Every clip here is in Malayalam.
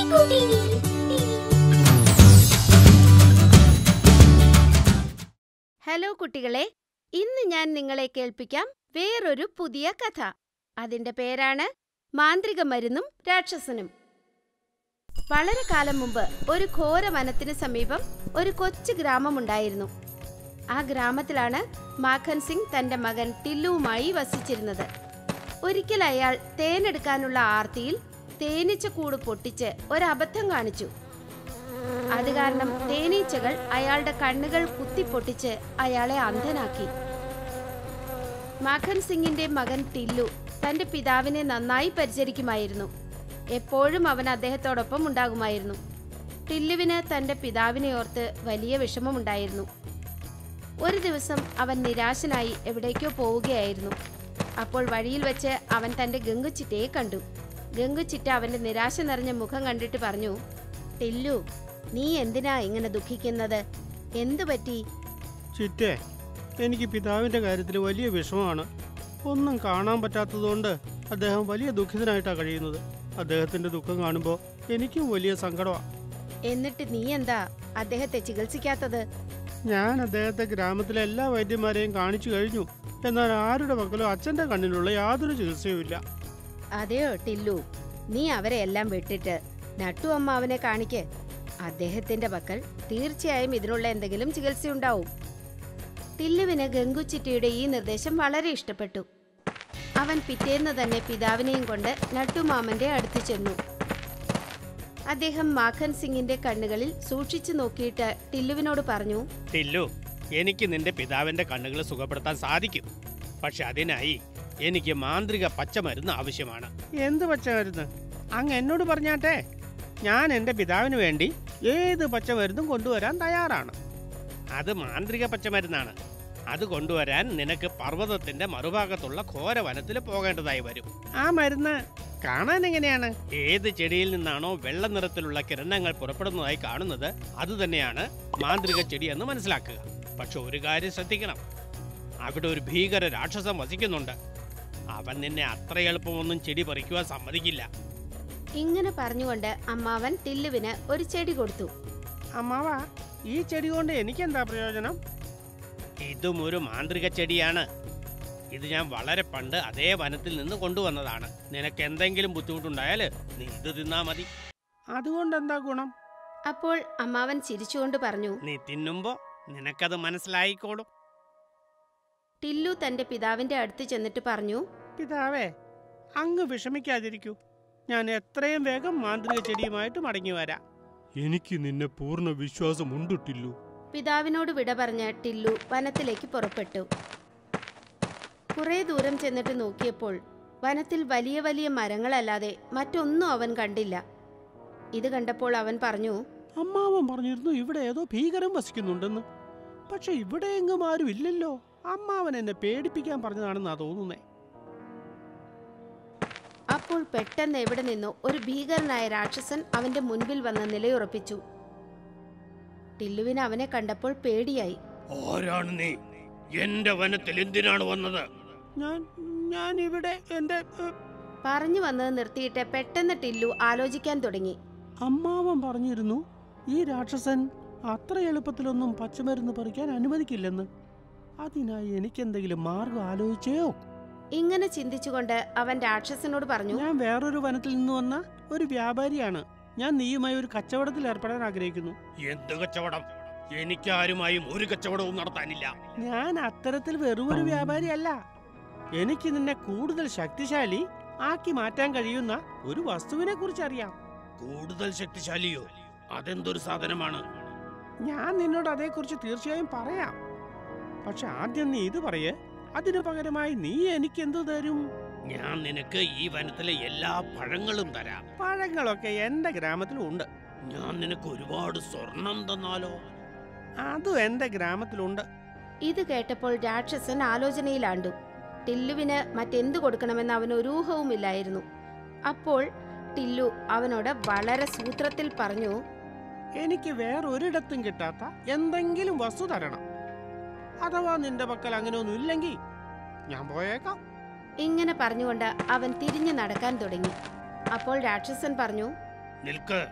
ഹലോ കുട്ടികളെ ഇന്ന് ഞാൻ നിങ്ങളെ കേൾപ്പിക്കാം വേറൊരു പുതിയ കഥ അതിന്റെ പേരാണ് മാന്ത്രിക മരുന്നും രാക്ഷസനും വളരെ കാലം മുമ്പ് ഒരു ഘോര വനത്തിന് സമീപം ഒരു കൊച്ചു ഗ്രാമമുണ്ടായിരുന്നു ആ ഗ്രാമത്തിലാണ് മാഖൻ സിംഗ് തന്റെ മകൻ ടില്ലുവുമായി വസിച്ചിരുന്നത് ഒരിക്കൽ അയാൾ തേനെടുക്കാനുള്ള ആർത്തിയിൽ തേനീച്ച കൂട് പൊട്ടിച്ച് ഒരബദ്ധം കാണിച്ചു അത് കാരണം തേനീച്ചകൾ അയാളുടെ കണ്ണുകൾ കുത്തിപ്പൊട്ടിച്ച് അയാളെ അന്ധനാക്കി മാഖൻ സിംഗിന്റെ മകൻ ടില്ലു തന്റെ പിതാവിനെ നന്നായി പരിചരിക്കുമായിരുന്നു എപ്പോഴും അവൻ അദ്ദേഹത്തോടൊപ്പം ഉണ്ടാകുമായിരുന്നു ടില്ലുവിന് തന്റെ പിതാവിനെ ഓർത്ത് വലിയ വിഷമമുണ്ടായിരുന്നു ഒരു ദിവസം അവൻ നിരാശനായി എവിടേക്കോ പോവുകയായിരുന്നു അപ്പോൾ വഴിയിൽ വെച്ച് അവൻ തന്റെ ഗംഗുച്ചിറ്റയെ കണ്ടു ഗംഗുച്ചിറ്റ അവന്റെ നിരാശ നിറഞ്ഞ മുഖം കണ്ടിട്ട് പറഞ്ഞു ടില്ലു നീ എന്തിനാ ഇങ്ങനെ ദുഃഖിക്കുന്നത് എന്തു പറ്റി ചിറ്റേ എനിക്ക് പിതാവിൻ്റെ കാര്യത്തിൽ വലിയ വിഷമമാണ് ഒന്നും കാണാൻ പറ്റാത്തതുകൊണ്ട് അദ്ദേഹം വലിയ ദുഃഖിതനായിട്ടാണ് കഴിയുന്നത് അദ്ദേഹത്തിൻ്റെ ദുഃഖം കാണുമ്പോൾ എനിക്കും വലിയ സങ്കടമാണ് എന്നിട്ട് നീ എന്താ അദ്ദേഹത്തെ ചികിത്സിക്കാത്തത് ഞാൻ അദ്ദേഹത്തെ ഗ്രാമത്തിലെ എല്ലാ വൈദ്യന്മാരെയും കാണിച്ചു കഴിഞ്ഞു എന്നാൽ ആരുടെ പക്കലും അച്ഛൻ്റെ കണ്ണിലുള്ള യാതൊരു ചികിത്സയുമില്ല അതെയോ ടില്ലു നീ അവരെ എല്ലാം വിട്ടിട്ട് നട്ടു അമ്മാവനെ കാണിക്ക് അദ്ദേഹത്തിന്റെ പക്കൽ തീർച്ചയായും ഇതിനുള്ള എന്തെങ്കിലും ചികിത്സയുണ്ടാവും ടില്ലുവിന് ഗംഗുച്ചിറ്റയുടെ ഈ നിർദ്ദേശം വളരെ ഇഷ്ടപ്പെട്ടു അവൻ പിറ്റേന്ന് തന്നെ പിതാവിനെയും കൊണ്ട് നട്ടുമാമന്റെ അടുത്ത് ചെന്നു അദ്ദേഹം മാഖൻ സിംഗിന്റെ കണ്ണുകളിൽ സൂക്ഷിച്ചു നോക്കിയിട്ട് ടില്ലുവിനോട് പറഞ്ഞു ടില്ലു എനിക്ക് നിന്റെ പിതാവിൻ്റെ കണ്ണുകൾ സുഖപ്പെടുത്താൻ സാധിക്കും പക്ഷെ അതിനായി എനിക്ക് മാന്ത്രിക പച്ചമരുന്ന് ആവശ്യമാണ് എന്ത് പച്ചമരുന്ന് അങ്ങ് എന്നോട് പറഞ്ഞാട്ടെ ഞാൻ എൻ്റെ പിതാവിന് വേണ്ടി ഏത് പച്ചമരുന്നും കൊണ്ടുവരാൻ തയ്യാറാണ് അത് മാന്ത്രിക പച്ചമരുന്നാണ് അത് കൊണ്ടുവരാൻ നിനക്ക് പർവ്വതത്തിന്റെ മറുഭാഗത്തുള്ള ഘോര വനത്തിൽ പോകേണ്ടതായി വരും ആ മരുന്ന് കാണാൻ എങ്ങനെയാണ് ഏത് ചെടിയിൽ നിന്നാണോ വെള്ള നിറത്തിലുള്ള കിരണങ്ങൾ പുറപ്പെടുന്നതായി കാണുന്നത് അത് തന്നെയാണ് മാന്ത്രിക ചെടി എന്ന് മനസ്സിലാക്കുക പക്ഷെ ഒരു കാര്യം ശ്രദ്ധിക്കണം അവിടെ ഒരു ഭീകര രാക്ഷസം വസിക്കുന്നുണ്ട് അവൻ നിന്നെ അത്ര എളുപ്പമൊന്നും ചെടി പറിക്കുവാൻ സമ്മതിക്കില്ല ഇങ്ങനെ പറഞ്ഞുകൊണ്ട് അമ്മാവൻ ടില്ലുവിന് ഒരു ചെടി കൊടുത്തു അമ്മാവ ഈ ചെടി കൊണ്ട് എനിക്കെന്താ പ്രയോജനം ഇതും ഒരു മാന്ത്രിക ചെടിയാണ് ഇത് ഞാൻ വളരെ പണ്ട് അതേ വനത്തിൽ നിന്ന് കൊണ്ടുവന്നതാണ് നിനക്ക് എന്തെങ്കിലും ബുദ്ധിമുട്ടുണ്ടായാൽ നീ ഇത് തിന്നാ മതി അതുകൊണ്ട് എന്താ ഗുണം അപ്പോൾ അമ്മാവൻ ചിരിച്ചുകൊണ്ട് പറഞ്ഞു നീ തിന്നുമ്പോ നിനക്കത് മനസ്സിലായിക്കോളും ടില്ലു തന്റെ പിതാവിന്റെ അടുത്ത് ചെന്നിട്ട് പറഞ്ഞു പിതാവേ അങ്ങ് വിഷമിക്കാതിരിക്കൂ ഞാൻ എത്രയും വേഗം മാന്ത്രിക ചെടിയുമായിട്ട് മടങ്ങി വരാം എനിക്ക് നിന്നെ പൂർണ്ണ വിശ്വാസമുണ്ട് ടില്ലു പിതാവിനോട് വിട പറഞ്ഞ ടില്ലു വനത്തിലേക്ക് പുറപ്പെട്ടു കുറെ ദൂരം ചെന്നിട്ട് നോക്കിയപ്പോൾ വനത്തിൽ വലിയ വലിയ മരങ്ങളല്ലാതെ മറ്റൊന്നും അവൻ കണ്ടില്ല ഇത് കണ്ടപ്പോൾ അവൻ പറഞ്ഞു അമ്മാവൻ പറഞ്ഞിരുന്നു ഇവിടെ ഏതോ ഭീകരം വസിക്കുന്നുണ്ടെന്ന് പക്ഷെ ഇവിടെ എങ്ങും ആരും ഇല്ലല്ലോ അമ്മാവൻ എന്നെ പേടിപ്പിക്കാൻ പറഞ്ഞതാണെന്നാ തോന്നുന്നേ അപ്പോൾ പെട്ടെന്ന് എവിടെ നിന്നോ ഒരു ഭീകരനായ രാക്ഷസൻ അവന്റെ മുൻപിൽ വന്ന് നിലയുറപ്പിച്ചു ടില്ലുവിന് അവനെ കണ്ടപ്പോൾ പേടിയായി ആരാണ് നീ എന്റെ വനത്തിൽ എന്തിനാണ് വന്നത് ഞാൻ ഞാൻ ഇവിടെ എന്റെ പറഞ്ഞു വന്നത് നിർത്തിയിട്ട് പെട്ടെന്ന് ടില്ലു ആലോചിക്കാൻ തുടങ്ങി അമ്മാവൻ പറഞ്ഞിരുന്നു ഈ രാക്ഷസൻ അത്ര എളുപ്പത്തിലൊന്നും പച്ചമരുന്ന് പറിക്കാൻ അനുവദിക്കില്ലെന്ന് അതിനായി എനിക്കെന്തെങ്കിലും മാർഗം ആലോചിച്ചയോ ഇങ്ങനെ ചിന്തിച്ചുകൊണ്ട് അവൻ രാക്ഷസനോട് പറഞ്ഞു ഞാൻ വേറൊരു വനത്തിൽ നിന്ന് വന്ന ഒരു വ്യാപാരിയാണ് ഞാൻ നീയുമായി ഒരു കച്ചവടത്തിൽ ഏർപ്പെടാൻ ആഗ്രഹിക്കുന്നു എന്ത് കച്ചവടം എനിക്കാരുമായും ഒരു കച്ചവടവും നടത്താനില്ല ഞാൻ അത്തരത്തിൽ വെറും ഒരു വ്യാപാരിയല്ല എനിക്ക് നിന്നെ കൂടുതൽ ശക്തിശാലി ആക്കി മാറ്റാൻ കഴിയുന്ന ഒരു വസ്തുവിനെ കുറിച്ച് അറിയാം കൂടുതൽ ശക്തിശാലിയോ അതെന്തൊരു സാധനമാണ് ഞാൻ നിന്നോട് അതേക്കുറിച്ച് തീർച്ചയായും പറയാം പക്ഷെ ആദ്യം നീ ഇത് പറയേ അതിനു പകരമായി നീ എനിക്ക് എന്തു തരും ഞാൻ നിനക്ക് ഈ വനത്തിലെ എല്ലാ പഴങ്ങളും തരാം പഴങ്ങളൊക്കെ എന്റെ ഗ്രാമത്തിലുണ്ട് ഞാൻ നിനക്ക് ഒരുപാട് സ്വർണം തന്നാലോ അതും എന്റെ ഗ്രാമത്തിലുണ്ട് ഇത് കേട്ടപ്പോൾ രാക്ഷസൻ ആലോചനയിലാണ്ടു ടില്ലുവിന് മറ്റെന്തു കൊടുക്കണമെന്ന് അവന് ഒരു ഊഹവുമില്ലായിരുന്നു അപ്പോൾ ടില്ലു അവനോട് വളരെ സൂത്രത്തിൽ പറഞ്ഞു എനിക്ക് വേറൊരിടത്തും കിട്ടാത്ത എന്തെങ്കിലും വസ്തു തരണം അഥവാ നിന്റെ പക്കൽ അങ്ങനെ ഒന്നും ഇല്ലെങ്കിൽ ഞാൻ പോയേക്കാം ഇങ്ങനെ പറഞ്ഞുകൊണ്ട് അവൻ തിരിഞ്ഞു നടക്കാൻ തുടങ്ങി അപ്പോൾ രാക്ഷസൻ പറഞ്ഞു നിൽക്ക്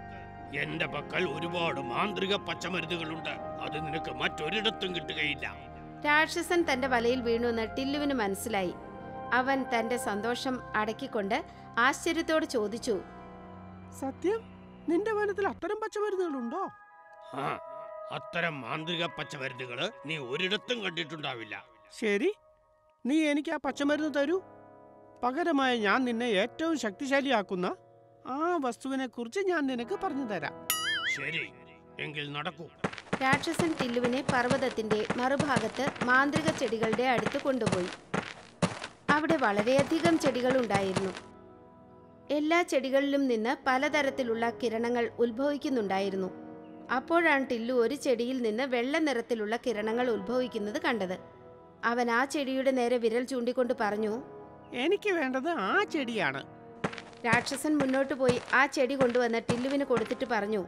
എന്റെ പക്കൽ ഒരുപാട് മാന്ത്രിക പച്ചമരുന്നുകളുണ്ട് അത് നിനക്ക് മറ്റൊരിടത്തും കിട്ടുകയില്ല രാക്ഷസൻ തന്റെ വലയിൽ വീണുവെന്ന് ടില്ലുവിന് മനസ്സിലായി അവൻ തന്റെ സന്തോഷം അടക്കിക്കൊണ്ട് ആശ്ചര്യത്തോട് ചോദിച്ചു സത്യം നിന്റെ വനത്തിൽ അത്തരം പച്ചമരുന്നുകളുണ്ടോ ആ അത്തരം മാന്ത്രിക പച്ചമരുന്നുകള് നീ ഒരിടത്തും കണ്ടിട്ടുണ്ടാവില്ല ശരി നീ എനിക്ക് ആ പച്ചമരുന്ന് തരൂ പകരമായി ഞാൻ നിന്നെ ഏറ്റവും ശക്തിശാലിയാക്കുന്ന ആ വസ്തുവിനെ കുറിച്ച് ഞാൻ നിനക്ക് പറഞ്ഞു തരാം ശരി എങ്കിൽ നടക്കൂ രാക്ഷസൻ ടില്ലുവിനെ പർവ്വതത്തിന്റെ മറുഭാഗത്ത് മാന്ത്രിക ചെടികളുടെ അടുത്ത് കൊണ്ടുപോയി അവിടെ വളരെയധികം ചെടികൾ ഉണ്ടായിരുന്നു എല്ലാ ചെടികളിലും നിന്ന് പലതരത്തിലുള്ള കിരണങ്ങൾ ഉത്ഭവിക്കുന്നുണ്ടായിരുന്നു അപ്പോഴാണ് ടില്ലു ഒരു ചെടിയിൽ നിന്ന് വെള്ള നിറത്തിലുള്ള കിരണങ്ങൾ ഉത്ഭവിക്കുന്നത് കണ്ടത് അവൻ ആ ചെടിയുടെ നേരെ വിരൽ ചൂണ്ടിക്കൊണ്ട് പറഞ്ഞു എനിക്ക് വേണ്ടത് ആ ചെടിയാണ് രാക്ഷസൻ മുന്നോട്ട് പോയി ആ ചെടി കൊണ്ടുവന്ന് ടില്ലുവിന് കൊടുത്തിട്ട് പറഞ്ഞു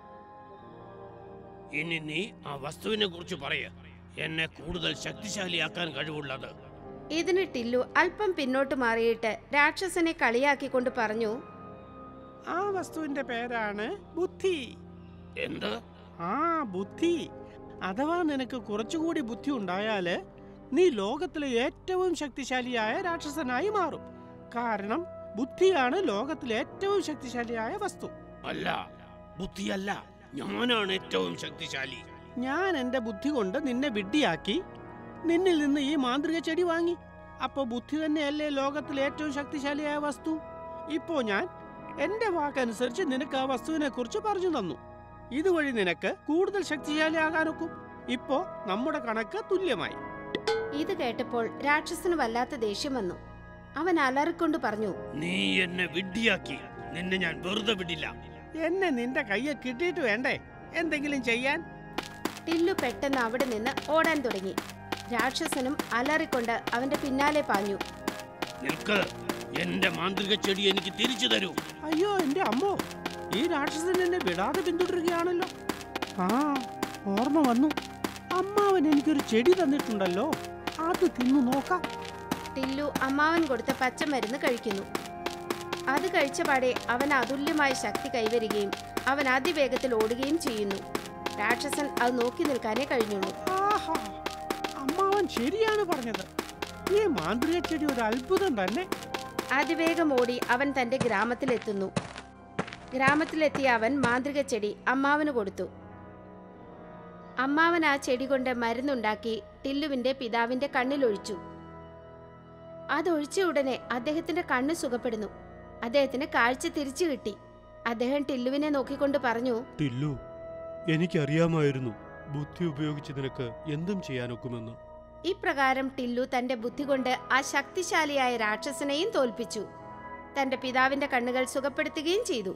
ഇനി നീ ആ വസ്തുവിനെ കുറിച്ച് പറയ എന്നെ കൂടുതൽ ശക്തിശാലിയാക്കാൻ കഴിവുള്ളത് ഇതിന് ടില്ലു അല്പം പിന്നോട്ട് മാറിയിട്ട് രാക്ഷസനെ കളിയാക്കിക്കൊണ്ട് പറഞ്ഞു ആ വസ്തുവിന്റെ പേരാണ് ബുദ്ധി എന്ത് ആ ബുദ്ധി അഥവാ നിനക്ക് കുറച്ചുകൂടി ബുദ്ധി ഉണ്ടായാല് നീ ലോകത്തിലെ ഏറ്റവും ശക്തിശാലിയായ രാക്ഷസനായി മാറും കാരണം ബുദ്ധിയാണ് ലോകത്തിലെ ഏറ്റവും ശക്തിശാലിയായ വസ്തു അല്ല ബുദ്ധിയല്ല ഞാനാണ് ഏറ്റവും ശക്തിശാലി ഞാൻ എന്റെ ബുദ്ധി കൊണ്ട് നിന്നെ വിഡ്ഢിയാക്കി നിന്നിൽ നിന്ന് ഈ മാന്ത്രിക ചെടി വാങ്ങി അപ്പൊ ബുദ്ധി തന്നെയല്ലേ ലോകത്തിലെ ഏറ്റവും ശക്തിശാലിയായ വസ്തു ഇപ്പോ ഞാൻ എന്റെ വാക്കനുസരിച്ച് നിനക്ക് ആ വസ്തുവിനെ കുറിച്ച് പറഞ്ഞു തന്നു ഇതുവഴി നിനക്ക് കൂടുതൽ ശക്തിശാലിയാകാനൊക്കും ഇപ്പോ നമ്മുടെ കണക്ക് തുല്യമായി ഇത് കേട്ടപ്പോൾ രാക്ഷസന് വല്ലാത്ത ദേഷ്യം വന്നു അവൻ അലറിക്കൊണ്ട് പറഞ്ഞു നീ എന്നെ വിഡ്ഢിയാക്കി നിന്നെ ഞാൻ വെറുതെ വിടില്ല എന്നെ നിന്റെ കയ്യിൽ കിട്ടിയിട്ട് വേണ്ടേ എന്തെങ്കിലും ചെയ്യാൻ ടില്ലു പെട്ടെന്ന് അവിടെ നിന്ന് ഓടാൻ തുടങ്ങി രാക്ഷസനും അലറിക്കൊണ്ട് അവന്റെ പിന്നാലെ പാഞ്ഞു നിൽക്ക് എന്റെ മാന്ത്രിക ചെടി എനിക്ക് തിരിച്ചു തരൂ അയ്യോ എന്റെ അമ്മോ ഈ രാക്ഷസൻ എന്നെ വിടാതെ പിന്തുടരുകയാണല്ലോ ആ ഓർമ്മ വന്നു അമ്മാവൻ എനിക്കൊരു ചെടി തന്നിട്ടുണ്ടല്ലോ അത് തിന്നു നോക്കാം ടില്ലു അമ്മാവൻ കൊടുത്ത പച്ചമരുന്ന് കഴിക്കുന്നു അത് കഴിച്ചപാടെ അവൻ അതുല്യമായ ശക്തി കൈവരികയും അവൻ അതിവേഗത്തിൽ ഓടുകയും ചെയ്യുന്നു രാക്ഷസൻ അത് നോക്കി നിൽക്കാനേ കഴിഞ്ഞുള്ളൂ ആഹാ അമ്മാവൻ ശരിയാണ് പറഞ്ഞത് ഈ മാന്ത്രിക ചെടി ഒരു അത്ഭുതം തന്നെ അതിവേഗം ഓടി അവൻ തന്റെ ഗ്രാമത്തിലെത്തുന്നു ഗ്രാമത്തിലെത്തിയ അവൻ മാന്ത്രിക ചെടി അമ്മാവന് കൊടുത്തു അമ്മാവൻ ആ ചെടി കൊണ്ട് മരുന്നുണ്ടാക്കി ടില്ലുവിന്റെ പിതാവിന്റെ കണ്ണിലൊഴിച്ചു അതൊഴിച്ച ഉടനെ അദ്ദേഹത്തിന്റെ കണ്ണ് സുഖപ്പെടുന്നു അദ്ദേഹത്തിന് കാഴ്ച തിരിച്ചു കിട്ടി അദ്ദേഹം ടില്ലുവിനെ നോക്കിക്കൊണ്ട് പറഞ്ഞു ടില്ലു എനിക്കറിയാമായിരുന്നു ബുദ്ധി ഉപയോഗിച്ച് നിനക്ക് എന്തും ചെയ്യാനൊക്കുമെന്ന് ഇപ്രകാരം ടില്ലു തന്റെ ബുദ്ധി കൊണ്ട് ആ ശക്തിശാലിയായ രാക്ഷസനെയും തോൽപ്പിച്ചു തന്റെ പിതാവിന്റെ കണ്ണുകൾ സുഖപ്പെടുത്തുകയും ചെയ്തു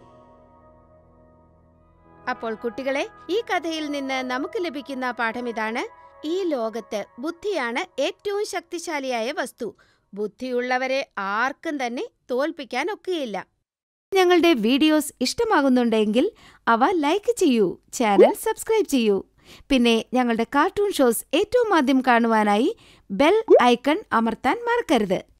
അപ്പോൾ കുട്ടികളെ ഈ കഥയിൽ നിന്ന് നമുക്ക് ലഭിക്കുന്ന പാഠം ഇതാണ് ഈ ലോകത്ത് ബുദ്ധിയാണ് ഏറ്റവും ശക്തിശാലിയായ വസ്തു ബുദ്ധിയുള്ളവരെ ആർക്കും തന്നെ തോൽപ്പിക്കാൻ ഒക്കുകയില്ല ഞങ്ങളുടെ വീഡിയോസ് ഇഷ്ടമാകുന്നുണ്ടെങ്കിൽ അവ ലൈക്ക് ചെയ്യൂ ചാനൽ സബ്സ്ക്രൈബ് ചെയ്യൂ പിന്നെ ഞങ്ങളുടെ കാർട്ടൂൺ ഷോസ് ഏറ്റവും ആദ്യം കാണുവാനായി ബെൽ ഐക്കൺ അമർത്താൻ മറക്കരുത്